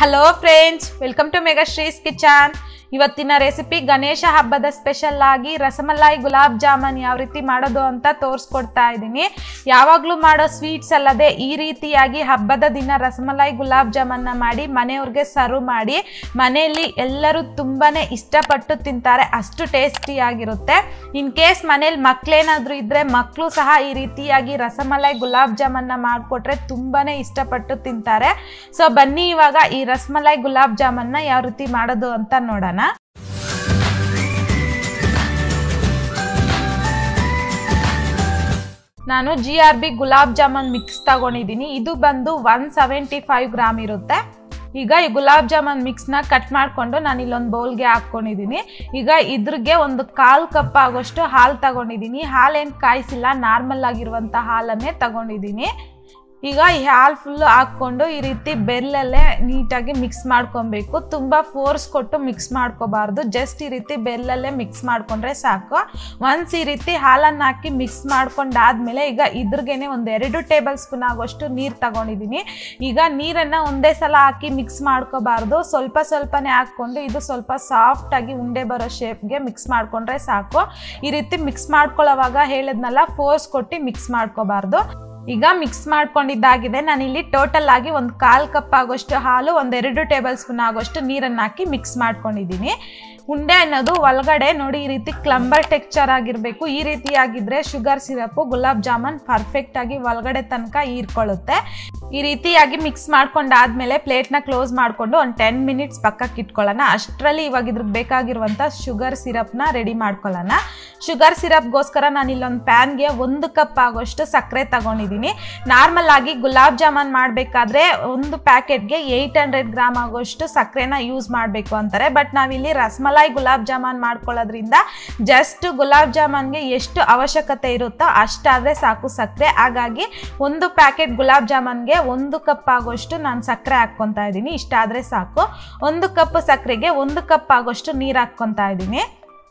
hello friends welcome to Megashree's kitchen ಇವತ್ತಿನ recipe Ganesha ಹಬ್ಬದ special ಆಗಿ ರಸಮಲಾಯಿ ಗುಲಾಬ್ ಜಾಮೂನ್ ಯಾವ ರೀತಿ ಮಾಡೋದು ಅಂತ ತೋರಿಸ್ಕೊಡ್ತಾ ಇದ್ದೀನಿ ಯಾವಾಗಲೂ ಮಾಡೋ ಸ್ವೀಟ್ಸ್ ಅಲ್ಲದೆ ಈ ರೀತಿಯಾಗಿ ಹಬ್ಬದ ದಿನ ರಸಮಲಾಯಿ ಗುಲಾಬ್ ಜಾಮೂನ್ನ ಮಾಡಿ ಮನೆಯವ್ರಿಗೆ ಸರ್ವ್ ಮಾಡಿ ಮನೆಯಲ್ಲಿ ಎಲ್ಲರೂ ತುಂಬಾ ಇಷ್ಟಪಟ್ಟು ತಿಂತಾರೆ ಅಷ್ಟು ಟೇಸ್ಟಿಯಾಗಿರುತ್ತೆ ಇನ್ ಕೇಸ್ ಮನೇಲಿ ಮಕ್ಕಳೇನಾದರೂ ಇದ್ದರೆ ಮಕ್ಕಳು ಸಹ ಈ ರೀತಿಯಾಗಿ ರಸಮಲಾಯಿ ಗುಲಾಬ್ ಜಾಮೂನ್ನ ಮಾಡಿಕೊಟ್ರೆ ತುಂಬಾ ಇಷ್ಟಪಟ್ಟು ತಿಂತಾರೆ ಸೊ ಬನ್ನಿ ಇವಾಗ ಈ ರಸಮಲಾಯಿ ಗುಲಾಬ್ ಜಾಮೂನ್ನ ಯಾವ ರೀತಿ ಮಾಡೋದು ಅಂತ ನೋಡೋಣ ನಾನು G R B gulab jamun mix ತಗೊಂಡಿದ್ದೀನಿ ಇದು ಬಂದು ಒನ್ ಸೆವೆಂಟಿ ಫೈವ್ ಗ್ರಾಮ್ ಇರುತ್ತೆ ಈಗ ಈ ಗುಲಾಬ್ ಜಾಮೂನ್ ಮಿಕ್ಸ್ನ ಕಟ್ ಮಾಡಿಕೊಂಡು ನಾನು ಇಲ್ಲೊಂದು ಬೌಲ್ಗೆ ಹಾಕ್ಕೊಂಡಿದ್ದೀನಿ ಈಗ ಇದ್ರಿಗೆ ಒಂದು ಕಾಲು ಕಪ್ ಆಗೋಷ್ಟು ಹಾಲು ತಗೊಂಡಿದ್ದೀನಿ ಹಾಲೇನು ಕಾಯಿಸಿಲ್ಲ ನಾರ್ಮಲ್ ಆಗಿರುವಂಥ ಹಾಲನ್ನೇ ತಗೊಂಡಿದ್ದೀನಿ ಈಗ ಈ ಹಾಲು ಫುಲ್ಲು ಹಾಕ್ಕೊಂಡು ಈ ರೀತಿ ಬೆಲ್ಲಲ್ಲೇ ನೀಟಾಗಿ ಮಿಕ್ಸ್ ಮಾಡ್ಕೊಬೇಕು ತುಂಬ ಫೋರ್ಸ್ ಕೊಟ್ಟು ಮಿಕ್ಸ್ ಮಾಡ್ಕೋಬಾರ್ದು ಜಸ್ಟ್ ಈ ರೀತಿ ಬೆಲ್ಲಲ್ಲೇ ಮಿಕ್ಸ್ ಮಾಡ್ಕೊಂಡ್ರೆ ಸಾಕು ಒನ್ಸ್ ಈ ರೀತಿ ಹಾಲನ್ನು ಹಾಕಿ ಮಿಕ್ಸ್ ಮಾಡ್ಕೊಂಡಾದ್ಮೇಲೆ ಈಗ ಇದ್ರಿಗೇನೆ ಒಂದು ಎರಡು ಟೇಬಲ್ ಸ್ಪೂನ್ ಆಗೋಷ್ಟು ನೀರು ತಗೊಂಡಿದ್ದೀನಿ ಈಗ ನೀರನ್ನು ಒಂದೇ ಸಲ ಹಾಕಿ ಮಿಕ್ಸ್ ಮಾಡ್ಕೋಬಾರ್ದು ಸ್ವಲ್ಪ ಸ್ವಲ್ಪನೇ ಹಾಕ್ಕೊಂಡು ಇದು ಸ್ವಲ್ಪ ಸಾಫ್ಟಾಗಿ ಉಂಡೆ ಬರೋ ಶೇಪ್ಗೆ ಮಿಕ್ಸ್ ಮಾಡ್ಕೊಂಡ್ರೆ ಸಾಕು ಈ ರೀತಿ ಮಿಕ್ಸ್ ಮಾಡ್ಕೊಳ್ಳೋವಾಗ ಹೇಳಿದ್ನಲ್ಲ ಫೋರ್ಸ್ ಕೊಟ್ಟು ಮಿಕ್ಸ್ ಮಾಡ್ಕೋಬಾರ್ದು ಈಗ ಮಿಕ್ಸ್ ಮಾಡ್ಕೊಂಡಿದ್ದಾಗಿದೆ ನಾನಿಲ್ಲಿ ಟೋಟಲ್ ಆಗಿ ಒಂದು ಕಾಲು ಕಪ್ ಆಗೋಷ್ಟು ಹಾಲು ಒಂದೆರಡು ಟೇಬಲ್ ಸ್ಪೂನ್ ಆಗೋಷ್ಟು ನೀರನ್ನು ಹಾಕಿ ಮಿಕ್ಸ್ ಮಾಡ್ಕೊಂಡಿದ್ದೀನಿ ಉಂಡೆ ಅನ್ನೋದು ಒಳಗಡೆ ನೋಡಿ ಈ ರೀತಿ ಕ್ಲಂಬರ್ ಟೆಕ್ಚರ್ ಆಗಿರಬೇಕು ಈ ರೀತಿಯಾಗಿದ್ದರೆ ಶುಗರ್ ಸಿರಪ್ಪು ಗುಲಾಬ್ ಜಾಮೂನ್ ಪರ್ಫೆಕ್ಟಾಗಿ ಒಳಗಡೆ ತನಕ ಹೀರ್ಕೊಳ್ಳುತ್ತೆ ಈ ರೀತಿಯಾಗಿ ಮಿಕ್ಸ್ ಮಾಡ್ಕೊಂಡಾದ್ಮೇಲೆ ಪ್ಲೇಟ್ನ ಕ್ಲೋಸ್ ಮಾಡಿಕೊಂಡು ಒಂದು ಟೆನ್ ಮಿನಿಟ್ಸ್ ಪಕ್ಕಕ್ಕೆ ಇಟ್ಕೊಳ್ಳೋಣ ಅಷ್ಟರಲ್ಲಿ ಇವಾಗ ಇದ್ರಿಗೆ ಬೇಕಾಗಿರುವಂಥ ಶುಗರ್ ಸಿರಪ್ನ ರೆಡಿ ಮಾಡ್ಕೊಳ್ಳೋಣ ಶುಗರ್ ಸಿರಪ್ಗೋಸ್ಕರ ನಾನು ಇಲ್ಲೊಂದು ಪ್ಯಾನ್ಗೆ ಒಂದು ಕಪ್ ಆಗೋಷ್ಟು ಸಕ್ಕರೆ ತಗೊಂಡಿದ್ದೀನಿ ನಾರ್ಮಲ್ ಆಗಿ ಗುಲಾಬ್ ಜಾಮೂನ್ ಮಾಡಬೇಕಾದ್ರೆ ಒಂದು ಪ್ಯಾಕೆಟ್ಗೆ ಏಯ್ಟ್ ಹಂಡ್ರೆಡ್ ಗ್ರಾಮ್ ಆಗೋಷ್ಟು ಸಕ್ಕರೆನ ಯೂಸ್ ಮಾಡಬೇಕು ಅಂತಾರೆ ಬಟ್ ನಾವಿಲ್ಲಿ ರಸಮಲಾಯಿ ಗುಲಾಬ್ ಜಾಮೂನ್ ಮಾಡ್ಕೊಳ್ಳೋದ್ರಿಂದ ಜಸ್ಟ್ ಗುಲಾಬ್ ಜಾಮೂನ್ಗೆ ಎಷ್ಟು ಅವಶ್ಯಕತೆ ಇರುತ್ತೋ ಅಷ್ಟಾದರೆ ಸಾಕು ಸಕ್ಕರೆ ಹಾಗಾಗಿ ಒಂದು ಪ್ಯಾಕೆಟ್ ಗುಲಾಬ್ ಜಾಮೂನ್ಗೆ ಒಂದು ಕಪ್ ಆಗೋಷ್ಟು ನಾನು ಸಕ್ಕರೆ ಹಾಕ್ಕೊತಾ ಇದ್ದೀನಿ ಇಷ್ಟಾದರೆ ಸಾಕು ಒಂದು ಕಪ್ ಸಕ್ಕರೆಗೆ ಒಂದು ಕಪ್ ಆಗೋಷ್ಟು ನೀರು ಹಾಕ್ಕೊತಾ ಇದ್ದೀನಿ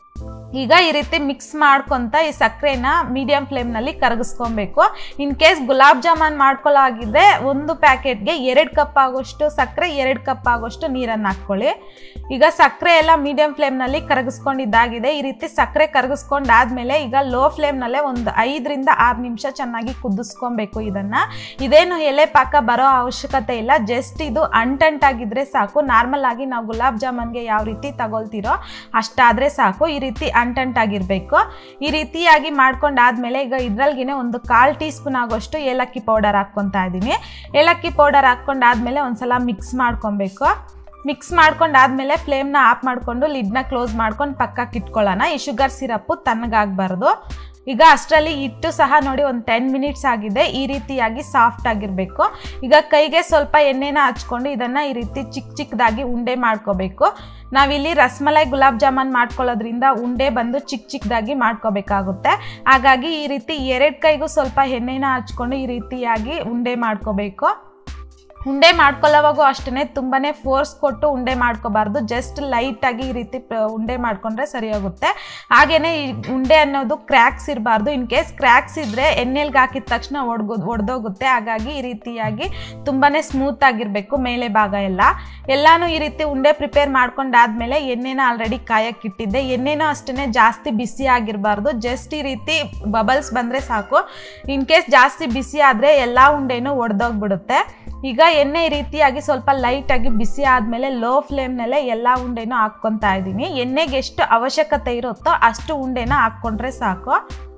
ಈಗ ಈ ರೀತಿ ಮಿಕ್ಸ್ ಮಾಡ್ಕೊತ ಈ ಸಕ್ಕರೆನ ಮೀಡಿಯಂ ಫ್ಲೇಮ್ನಲ್ಲಿ ಕರಗಿಸ್ಕೊಬೇಕು ಇನ್ ಕೇಸ್ ಗುಲಾಬ್ ಜಾಮೂನ್ ಮಾಡ್ಕೊಳ್ಳಾಗಿದ್ರೆ ಒಂದು ಪ್ಯಾಕೆಟ್ಗೆ ಎರಡು ಕಪ್ ಆಗೋಷ್ಟು ಸಕ್ಕರೆ ಎರಡು ಕಪ್ ಆಗೋಷ್ಟು ನೀರನ್ನು ಹಾಕ್ಕೊಳ್ಳಿ ಈಗ ಸಕ್ಕರೆ ಎಲ್ಲ ಮೀಡಿಯಂ ಫ್ಲೇಮ್ನಲ್ಲಿ ಕರಗಿಸ್ಕೊಂಡಿದ್ದಾಗಿದೆ ಈ ರೀತಿ ಸಕ್ಕರೆ ಕರಗಿಸ್ಕೊಂಡಾದ್ಮೇಲೆ ಈಗ ಲೋ ಫ್ಲೇಮ್ನಲ್ಲೇ ಒಂದು ಐದರಿಂದ ಆರು ನಿಮಿಷ ಚೆನ್ನಾಗಿ ಕುದಿಸ್ಕೊಬೇಕು ಇದನ್ನು ಇದೇನು ಎಲೆ ಪಾಕ ಬರೋ ಅವಶ್ಯಕತೆ ಇಲ್ಲ ಜಸ್ಟ್ ಇದು ಅಂಟಂಟಾಗಿದ್ರೆ ಸಾಕು ನಾರ್ಮಲ್ ಆಗಿ ನಾವು ಗುಲಾಬ್ ಜಾಮೂನ್ಗೆ ಯಾವ ರೀತಿ ತಗೊಳ್ತಿರೋ ಅಷ್ಟಾದರೆ ಸಾಕು ಈ ರೀತಿ ಅಂಟಂಟಾಗಿರಬೇಕು ಈ ರೀತಿಯಾಗಿ ಮಾಡ್ಕೊಂಡಾದ್ಮೇಲೆ ಈಗ ಇದ್ರಲ್ಗಿನೇ ಒಂದು ಕಾಲು ಟೀ ಸ್ಪೂನ್ ಆಗೋಷ್ಟು ಏಲಕ್ಕಿ ಪೌಡರ್ ಹಾಕ್ಕೊತಾ ಇದ್ದೀನಿ ಏಲಕ್ಕಿ ಪೌಡರ್ ಹಾಕ್ಕೊಂಡಾದ್ಮೇಲೆ ಒಂದ್ಸಲ ಮಿಕ್ಸ್ ಮಾಡ್ಕೊಬೇಕು ಮಿಕ್ಸ್ ಮಾಡ್ಕೊಂಡಾದ್ಮೇಲೆ ಫ್ಲೇಮ್ನ ಆಫ್ ಮಾಡಿಕೊಂಡು ಲಿಡ್ನ ಕ್ಲೋಸ್ ಮಾಡ್ಕೊಂಡು ಪಕ್ಕಕ್ಕೆ ಇಟ್ಕೊಳ್ಳೋಣ ಈ ಶುಗರ್ ಸಿರಪ್ಪು ತಣ್ಣಗಾಗಬಾರ್ದು ಈಗ ಅಷ್ಟರಲ್ಲಿ ಹಿಟ್ಟು ಸಹ ನೋಡಿ ಒಂದು ಟೆನ್ ಮಿನಿಟ್ಸ್ ಆಗಿದೆ ಈ ರೀತಿಯಾಗಿ ಸಾಫ್ಟ್ ಆಗಿರಬೇಕು ಈಗ ಕೈಗೆ ಸ್ವಲ್ಪ ಎಣ್ಣೆನ ಹಚ್ಕೊಂಡು ಇದನ್ನು ಈ ರೀತಿ ಚಿಕ್ಕ ಚಿಕ್ಕದಾಗಿ ಉಂಡೆ ಮಾಡ್ಕೋಬೇಕು ನಾವಿಲ್ಲಿ ರಸಮಲಾಯಿ ಗುಲಾಬ್ ಜಾಮೂನ್ ಮಾಡ್ಕೊಳ್ಳೋದ್ರಿಂದ ಉಂಡೆ ಬಂದು ಚಿಕ್ಕ ಚಿಕ್ಕದಾಗಿ ಮಾಡ್ಕೋಬೇಕಾಗುತ್ತೆ ಹಾಗಾಗಿ ಈ ರೀತಿ ಎರಡು ಕೈಗೂ ಸ್ವಲ್ಪ ಎಣ್ಣೆನ ಹಚ್ಕೊಂಡು ಈ ರೀತಿಯಾಗಿ ಉಂಡೆ ಮಾಡ್ಕೋಬೇಕು ಉಂಡೆ ಮಾಡ್ಕೊಳ್ಳೋವಾಗೂ ಅಷ್ಟೇ ತುಂಬಾ ಫೋರ್ಸ್ ಕೊಟ್ಟು ಉಂಡೆ ಮಾಡ್ಕೋಬಾರ್ದು ಜಸ್ಟ್ ಲೈಟಾಗಿ ಈ ರೀತಿ ಉಂಡೆ ಮಾಡ್ಕೊಂಡ್ರೆ ಸರಿ ಹೋಗುತ್ತೆ ಹಾಗೆಯೇ ಈ ಉಂಡೆ ಅನ್ನೋದು ಕ್ರ್ಯಾಕ್ಸ್ ಇರಬಾರ್ದು ಇನ್ ಕೇಸ್ ಕ್ರ್ಯಾಕ್ಸ್ ಇದ್ದರೆ ಎಣ್ಣೆಲ್ಗೆ ಹಾಕಿದ ತಕ್ಷಣ ಒಡ್ಗೋ ಒಡೆದೋಗುತ್ತೆ ಹಾಗಾಗಿ ಈ ರೀತಿಯಾಗಿ ತುಂಬಾ ಸ್ಮೂತ್ ಆಗಿರಬೇಕು ಮೇಲೆ ಭಾಗ ಎಲ್ಲ ಎಲ್ಲನೂ ಈ ರೀತಿ ಉಂಡೆ ಪ್ರಿಪೇರ್ ಮಾಡ್ಕೊಂಡಾದ್ಮೇಲೆ ಎಣ್ಣೆನ ಆಲ್ರೆಡಿ ಕಾಯಕ್ಕಿಟ್ಟಿದ್ದೆ ಎಣ್ಣೆನೂ ಅಷ್ಟೇ ಜಾಸ್ತಿ ಬಿಸಿ ಆಗಿರಬಾರ್ದು ಜಸ್ಟ್ ಈ ರೀತಿ ಬಬಲ್ಸ್ ಬಂದರೆ ಸಾಕು ಇನ್ ಕೇಸ್ ಜಾಸ್ತಿ ಬಿಸಿ ಆದರೆ ಎಲ್ಲ ಉಂಡೆನೂ ಒಡೆದೋಗ್ಬಿಡುತ್ತೆ ಈಗ ಎಣ್ಣೆ ಈ ರೀತಿಯಾಗಿ ಸ್ವಲ್ಪ ಲೈಟಾಗಿ ಬಿಸಿ ಆದಮೇಲೆ ಲೋ ಫ್ಲೇಮ್ನಲ್ಲೇ ಎಲ್ಲ ಉಂಡೆನೂ ಹಾಕ್ಕೊತಾ ಇದ್ದೀನಿ ಎಣ್ಣೆಗೆ ಎಷ್ಟು ಅವಶ್ಯಕತೆ ಇರುತ್ತೋ ಅಷ್ಟು ಉಂಡೆನ ಹಾಕ್ಕೊಂಡ್ರೆ ಸಾಕು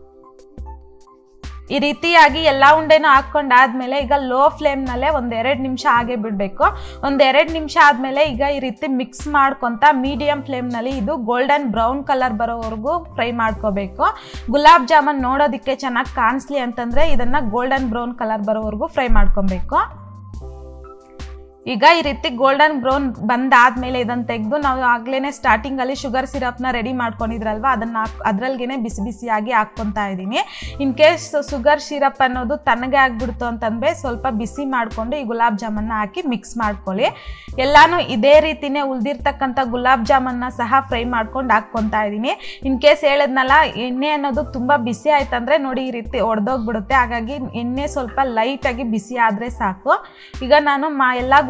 ಈ ರೀತಿಯಾಗಿ ಎಲ್ಲ ಉಂಡೆನೂ ಹಾಕ್ಕೊಂಡಾದ್ಮೇಲೆ ಈಗ ಲೋ ಫ್ಲೇಮ್ನಲ್ಲೇ ಒಂದು ಎರಡು ನಿಮಿಷ ಹಾಗೆ ಬಿಡಬೇಕು ಒಂದು ಎರಡು ನಿಮಿಷ ಆದಮೇಲೆ ಈಗ ಈ ರೀತಿ ಮಿಕ್ಸ್ ಮಾಡ್ಕೊತ ಮೀಡಿಯಂ ಫ್ಲೇಮ್ನಲ್ಲಿ ಇದು ಗೋಲ್ಡನ್ ಬ್ರೌನ್ ಕಲರ್ ಬರೋವರೆಗೂ ಫ್ರೈ ಮಾಡ್ಕೋಬೇಕು ಗುಲಾಬ್ ಜಾಮೂನ್ ನೋಡೋದಕ್ಕೆ ಚೆನ್ನಾಗಿ ಕಾಣಿಸ್ಲಿ ಅಂತಂದರೆ ಇದನ್ನು ಗೋಲ್ಡನ್ ಬ್ರೌನ್ ಕಲರ್ ಬರೋವರೆಗೂ ಫ್ರೈ ಮಾಡ್ಕೊಬೇಕು ಈಗ ಈ ರೀತಿ ಗೋಲ್ಡನ್ ಬ್ರೌನ್ ಬಂದಾದ್ಮೇಲೆ ಇದನ್ನು ತೆಗೆದು ನಾವು ಆಗ್ಲೇ ಸ್ಟಾರ್ಟಿಂಗಲ್ಲಿ ಶುಗರ್ ಸಿರಪ್ನ ರೆಡಿ ಮಾಡ್ಕೊಂಡಿದ್ರಲ್ವ ಅದನ್ನು ಹಾಕ್ ಅದರಲ್ಗೇ ಬಿಸಿ ಬಿಸಿಯಾಗಿ ಹಾಕ್ಕೊತಾ ಇದ್ದೀನಿ ಇನ್ ಕೇಸ್ ಶುಗರ್ ಸಿರಪ್ ಅನ್ನೋದು ತಣ್ಣಗೆ ಆಗ್ಬಿಡ್ತು ಅಂತಂದರೆ ಸ್ವಲ್ಪ ಬಿಸಿ ಮಾಡಿಕೊಂಡು ಈ ಗುಲಾಬ್ ಜಾಮೂನ್ನ ಹಾಕಿ ಮಿಕ್ಸ್ ಮಾಡ್ಕೊಳ್ಳಿ ಎಲ್ಲಾನು ಇದೇ ರೀತಿನೇ ಉಳಿದಿರ್ತಕ್ಕಂಥ ಗುಲಾಬ್ ಜಾಮೂನ್ನ ಸಹ ಫ್ರೈ ಮಾಡ್ಕೊಂಡು ಹಾಕ್ಕೊತಾ ಇದ್ದೀನಿ ಇನ್ ಕೇಸ್ ಹೇಳಿದ್ನಲ್ಲ ಎಣ್ಣೆ ಅನ್ನೋದು ತುಂಬ ಬಿಸಿ ಆಯ್ತಂದ್ರೆ ನೋಡಿ ಈ ರೀತಿ ಒಡೆದೋಗ್ಬಿಡುತ್ತೆ ಹಾಗಾಗಿ ಎಣ್ಣೆ ಸ್ವಲ್ಪ ಲೈಟಾಗಿ ಬಿಸಿ ಆದರೆ ಸಾಕು ಈಗ ನಾನು ಮಾ ಎಲ್ಲ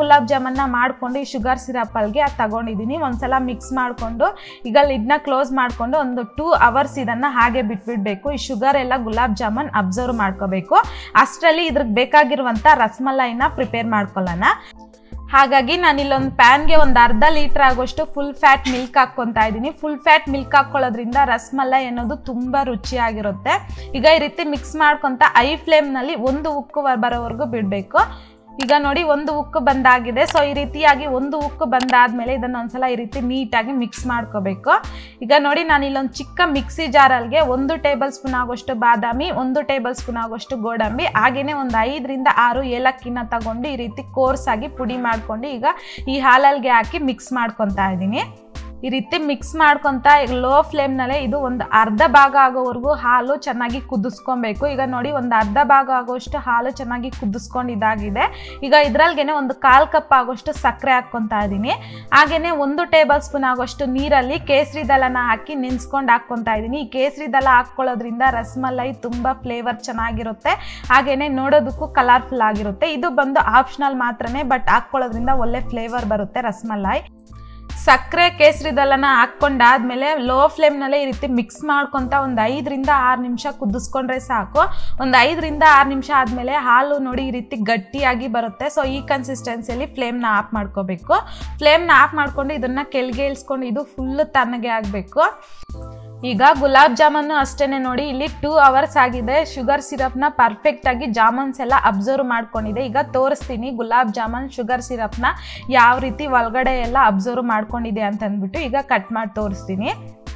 ಗುಲಾಬ್ ಜಾಮನ್ನ ಮಾಡಿಕೊಂಡು ಈ ಶುಗರ್ ಸಿರಪಲ್ಗೆ ತಗೊಂಡಿದ್ದೀನಿ ಒಂದ್ಸಲ ಮಿಕ್ಸ್ ಮಾಡಿಕೊಂಡು ಈಗ ಲಿಡ್ನ ಕ್ಲೋಸ್ ಮಾಡಿಕೊಂಡು ಒಂದು ಟೂ ಅವರ್ಸ್ ಇದನ್ನು ಹಾಗೆ ಬಿಟ್ಬಿಡ್ಬೇಕು ಈ ಶುಗರ್ ಎಲ್ಲ ಗುಲಾಬ್ ಜಾಮೂನ್ ಅಬ್ಸರ್ವ್ ಮಾಡ್ಕೋಬೇಕು ಅಷ್ಟರಲ್ಲಿ ಇದ್ರಿಗೆ ಬೇಕಾಗಿರುವಂಥ ರಸಮಲೈನ ಪ್ರಿಪೇರ್ ಮಾಡ್ಕೊಳ್ಳೋಣ ಹಾಗಾಗಿ ನಾನು ಇಲ್ಲೊಂದು ಪ್ಯಾನ್ಗೆ ಒಂದು ಅರ್ಧ ಲೀಟ್ರ್ ಆಗೋಷ್ಟು ಫುಲ್ ಫ್ಯಾಟ್ ಮಿಲ್ಕ್ ಹಾಕ್ಕೊತಾ ಇದ್ದೀನಿ ಫುಲ್ ಫ್ಯಾಟ್ ಮಿಲ್ಕ್ ಹಾಕ್ಕೊಳ್ಳೋದ್ರಿಂದ ರಸಮಲೈ ಅನ್ನೋದು ತುಂಬ ರುಚಿಯಾಗಿರುತ್ತೆ ಈಗ ಈ ರೀತಿ ಮಿಕ್ಸ್ ಮಾಡ್ಕೊತ ಐ ಫ್ಲೇಮ್ನಲ್ಲಿ ಒಂದು ಉಕ್ಕು ಬರೋವರೆಗೂ ಬಿಡಬೇಕು ಈಗ ನೋಡಿ ಒಂದು ಉಕ್ಕು ಬಂದಾಗಿದೆ ಸೊ ಈ ರೀತಿಯಾಗಿ ಒಂದು ಉಕ್ಕು ಬಂದಾದ್ಮೇಲೆ ಇದನ್ನು ಒಂದ್ಸಲ ಈ ರೀತಿ ನೀಟಾಗಿ ಮಿಕ್ಸ್ ಮಾಡ್ಕೋಬೇಕು ಈಗ ನೋಡಿ ನಾನು ಇಲ್ಲೊಂದು ಚಿಕ್ಕ ಮಿಕ್ಸಿ ಜಾರಲ್ಗೆ ಒಂದು ಟೇಬಲ್ ಸ್ಪೂನ್ ಆಗೋಷ್ಟು ಬಾದಾಮಿ ಒಂದು ಟೇಬಲ್ ಸ್ಪೂನ್ ಆಗೋಷ್ಟು ಗೋಡಂಬಿ ಹಾಗೆಯೇ ಒಂದು ಐದರಿಂದ ಆರು ಏಲಕ್ಕಿನ ತಗೊಂಡು ಈ ರೀತಿ ಕೋರ್ಸ್ ಆಗಿ ಪುಡಿ ಮಾಡ್ಕೊಂಡು ಈಗ ಈ ಹಾಲಲ್ಗೆ ಹಾಕಿ ಮಿಕ್ಸ್ ಮಾಡ್ಕೊತಾ ಇದ್ದೀನಿ ಈ ರೀತಿ ಮಿಕ್ಸ್ ಮಾಡ್ಕೊತ ಈಗ ಲೋ ಫ್ಲೇಮ್ನಲ್ಲೇ ಇದು ಒಂದು ಅರ್ಧ ಭಾಗ ಆಗೋವರೆಗೂ ಹಾಲು ಚೆನ್ನಾಗಿ ಕುದಿಸ್ಕೊಬೇಕು ಈಗ ನೋಡಿ ಒಂದು ಅರ್ಧ ಭಾಗ ಆಗೋಷ್ಟು ಹಾಲು ಚೆನ್ನಾಗಿ ಕುದಿಸ್ಕೊಂಡು ಇದಾಗಿದೆ ಈಗ ಇದ್ರಲ್ಗೆನೆ ಒಂದು ಕಾಲು ಕಪ್ ಆಗೋಷ್ಟು ಸಕ್ಕರೆ ಹಾಕ್ಕೊತಾ ಇದ್ದೀನಿ ಹಾಗೆಯೇ ಒಂದು ಟೇಬಲ್ ಸ್ಪೂನ್ ಆಗೋಷ್ಟು ನೀರಲ್ಲಿ ಕೇಸರಿ ದಳನ ಹಾಕಿ ನೆನ್ಸ್ಕೊಂಡು ಹಾಕ್ಕೊತಾ ಇದ್ದೀನಿ ಈ ಕೇಸರಿ ದಳ ಹಾಕ್ಕೊಳ್ಳೋದ್ರಿಂದ ರಸಮಲೈ ತುಂಬ ಫ್ಲೇವರ್ ಚೆನ್ನಾಗಿರುತ್ತೆ ಹಾಗೆಯೇ ನೋಡೋದಕ್ಕೂ ಕಲರ್ಫುಲ್ ಆಗಿರುತ್ತೆ ಇದು ಬಂದು ಆಪ್ಷನಲ್ ಮಾತ್ರನೇ ಬಟ್ ಹಾಕ್ಕೊಳ್ಳೋದ್ರಿಂದ ಒಳ್ಳೆ ಫ್ಲೇವರ್ ಬರುತ್ತೆ ರಸಮಲೈ ಸಕ್ಕರೆ ಕೇಸರಿ ದಳನ ಹಾಕ್ಕೊಂಡಾದ್ಮೇಲೆ ಲೋ ಫ್ಲೇಮ್ನಲ್ಲೇ ಈ ರೀತಿ ಮಿಕ್ಸ್ ಮಾಡ್ಕೊತ ಒಂದು ಐದರಿಂದ ಆರು ನಿಮಿಷ ಕುದಿಸ್ಕೊಂಡ್ರೆ ಸಾಕು ಒಂದು ಐದರಿಂದ ಆರು ನಿಮಿಷ ಆದಮೇಲೆ ಹಾಲು ನೋಡಿ ಈ ರೀತಿ ಗಟ್ಟಿಯಾಗಿ ಬರುತ್ತೆ ಸೊ ಈ ಕನ್ಸಿಸ್ಟೆನ್ಸಿಯಲ್ಲಿ ಫ್ಲೇಮ್ನ ಆಫ್ ಮಾಡ್ಕೋಬೇಕು ಫ್ಲೇಮ್ನ ಆಫ್ ಮಾಡ್ಕೊಂಡು ಇದನ್ನು ಕೆಳಗೆ ಇಳಿಸ್ಕೊಂಡು ಇದು ಫುಲ್ ತಣ್ಣಗೆ ಆಗಬೇಕು ಈಗ ಗುಲಾಬ್ ಜಾಮೂನು ಅಷ್ಟೇ ನೋಡಿ ಇಲ್ಲಿ ಟೂ ಅವರ್ಸ್ ಆಗಿದೆ ಶುಗರ್ ಸಿರಪ್ನ ಪರ್ಫೆಕ್ಟಾಗಿ ಜಾಮೂನ್ಸ್ ಎಲ್ಲ ಅಬ್ಸರ್ವ್ ಮಾಡ್ಕೊಂಡಿದೆ ಈಗ ತೋರಿಸ್ತೀನಿ ಗುಲಾಬ್ ಜಾಮೂನ್ ಶುಗರ್ ಸಿರಪ್ನ ಯಾವ ರೀತಿ ಒಳಗಡೆ ಎಲ್ಲ ಅಬ್ಸರ್ವ್ ಮಾಡ್ಕೊಂಡಿದೆ ಅಂತ ಅಂದ್ಬಿಟ್ಟು ಈಗ ಕಟ್ ಮಾಡಿ ತೋರಿಸ್ತೀನಿ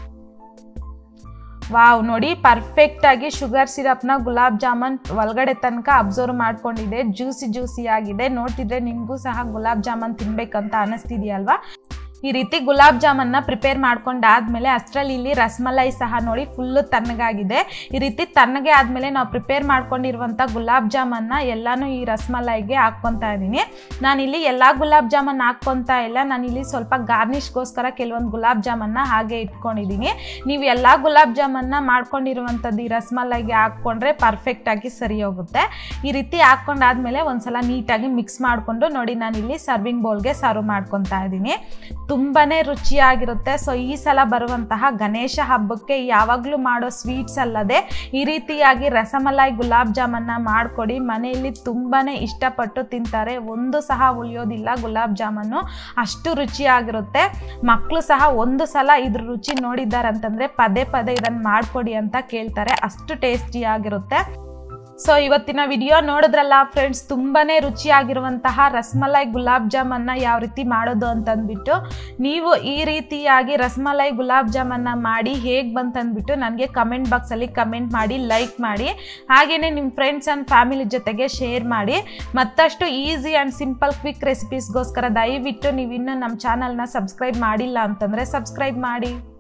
ವಾವ್ ನೋಡಿ ಪರ್ಫೆಕ್ಟಾಗಿ ಶುಗರ್ ಸಿರಪ್ನ ಗುಲಾಬ್ ಜಾಮೂನ್ ಒಳಗಡೆ ತನಕ ಅಬ್ಸರ್ವ್ ಮಾಡ್ಕೊಂಡಿದೆ ಜ್ಯೂಸಿ ಜ್ಯೂಸಿ ಆಗಿದೆ ನೋಡ್ತಿದ್ರೆ ನಿಮಗೂ ಸಹ ಗುಲಾಬ್ ಜಾಮೂನ್ ತಿನ್ಬೇಕಂತ ಅನಿಸ್ತಿದೆಯಲ್ವಾ ಈ ರೀತಿ ಗುಲಾಬ್ ಜಾಮನ್ನ ಪ್ರಿಪೇರ್ ಮಾಡ್ಕೊಂಡಾದ್ಮೇಲೆ ಅಷ್ಟರಲ್ಲಿ ಇಲ್ಲಿ ರಸಮಲೈ ಸಹ ನೋಡಿ ಫುಲ್ಲು ತಣ್ಣಗಾಗಿದೆ ಈ ರೀತಿ ತಣ್ಣಗೆ ಆದಮೇಲೆ ನಾವು ಪ್ರಿಪೇರ್ ಮಾಡ್ಕೊಂಡಿರುವಂಥ ಗುಲಾಬ್ ಜಾಮನ್ನ ಎಲ್ಲನೂ ಈ ರಸಮಲೈಗೆ ಹಾಕ್ಕೊತಾ ಇದ್ದೀನಿ ನಾನಿಲ್ಲಿ ಎಲ್ಲ ಗುಲಾಬ್ ಜಾಮೂನ್ ಹಾಕ್ಕೊತಾ ಇಲ್ಲ ನಾನಿಲ್ಲಿ ಸ್ವಲ್ಪ ಗಾರ್ನಿಷ್ಗೋಸ್ಕರ ಕೆಲವೊಂದು ಗುಲಾಬ್ ಜಾಮನ್ನ ಹಾಗೆ ಇಟ್ಕೊಂಡಿದ್ದೀನಿ ನೀವು ಎಲ್ಲ ಗುಲಾಬ್ ಜಾಮನ್ನ ಮಾಡ್ಕೊಂಡಿರುವಂಥದ್ದು ಈ ರಸಮಲೈಗೆ ಹಾಕ್ಕೊಂಡ್ರೆ ಪರ್ಫೆಕ್ಟಾಗಿ ಸರಿ ಹೋಗುತ್ತೆ ಈ ರೀತಿ ಹಾಕ್ಕೊಂಡಾದ್ಮೇಲೆ ಒಂದ್ಸಲ ನೀಟಾಗಿ ಮಿಕ್ಸ್ ಮಾಡಿಕೊಂಡು ನೋಡಿ ನಾನಿಲ್ಲಿ ಸರ್ವಿಂಗ್ ಬೌಲ್ಗೆ ಸರ್ವ್ ಮಾಡ್ಕೊತಾ ಇದ್ದೀನಿ ತುಂಬಾ ರುಚಿಯಾಗಿರುತ್ತೆ ಸೊ ಈ ಸಲ ಬರುವಂತಹ ಗಣೇಶ ಹಬ್ಬಕ್ಕೆ ಯಾವಾಗಲೂ ಮಾಡೋ ಸ್ವೀಟ್ಸ್ ಅಲ್ಲದೆ ಈ ರೀತಿಯಾಗಿ ರಸಮಲೈ ಗುಲಾಬ್ ಜಾಮನ್ನ ಮಾಡಿಕೊಡಿ ಮನೆಯಲ್ಲಿ ತುಂಬಾ ಇಷ್ಟಪಟ್ಟು ತಿಂತಾರೆ ಒಂದು ಸಹ ಉಳಿಯೋದಿಲ್ಲ ಗುಲಾಬ್ ಜಾಮೂನು ಅಷ್ಟು ರುಚಿಯಾಗಿರುತ್ತೆ ಮಕ್ಕಳು ಸಹ ಒಂದು ಸಲ ಇದ್ರ ರುಚಿ ನೋಡಿದ್ದಾರಂತಂದರೆ ಪದೇ ಪದೇ ಇದನ್ನು ಮಾಡಿಕೊಡಿ ಅಂತ ಕೇಳ್ತಾರೆ ಅಷ್ಟು ಟೇಸ್ಟಿಯಾಗಿರುತ್ತೆ ಸೊ ಇವತ್ತಿನ ವಿಡಿಯೋ ನೋಡಿದ್ರಲ್ಲ ಫ್ರೆಂಡ್ಸ್ ತುಂಬಾ ರುಚಿಯಾಗಿರುವಂತಹ ರಸಮಲೈ ಗುಲಾಬ್ ಜಾಮನ್ನ ಯಾವ ರೀತಿ ಮಾಡೋದು ಅಂತಂದ್ಬಿಟ್ಟು ನೀವು ಈ ರೀತಿಯಾಗಿ ರಸಮಲೈ ಗುಲಾಬ್ ಜಾಮನ್ನ ಮಾಡಿ ಹೇಗೆ ಬಂತಂದ್ಬಿಟ್ಟು ನನಗೆ ಕಮೆಂಟ್ ಬಾಕ್ಸಲ್ಲಿ ಕಮೆಂಟ್ ಮಾಡಿ ಲೈಕ್ ಮಾಡಿ ಹಾಗೆಯೇ ನಿಮ್ಮ ಫ್ರೆಂಡ್ಸ್ ಆ್ಯಂಡ್ ಫ್ಯಾಮಿಲಿ ಜೊತೆಗೆ ಶೇರ್ ಮಾಡಿ ಮತ್ತಷ್ಟು ಈಸಿ ಆ್ಯಂಡ್ ಸಿಂಪಲ್ ಕ್ವಿಕ್ ರೆಸಿಪೀಸ್ಗೋಸ್ಕರ ದಯವಿಟ್ಟು ನೀವು ಇನ್ನೂ ನಮ್ಮ ಚಾನಲ್ನ ಸಬ್ಸ್ಕ್ರೈಬ್ ಮಾಡಿಲ್ಲ ಅಂತಂದರೆ ಸಬ್ಸ್ಕ್ರೈಬ್ ಮಾಡಿ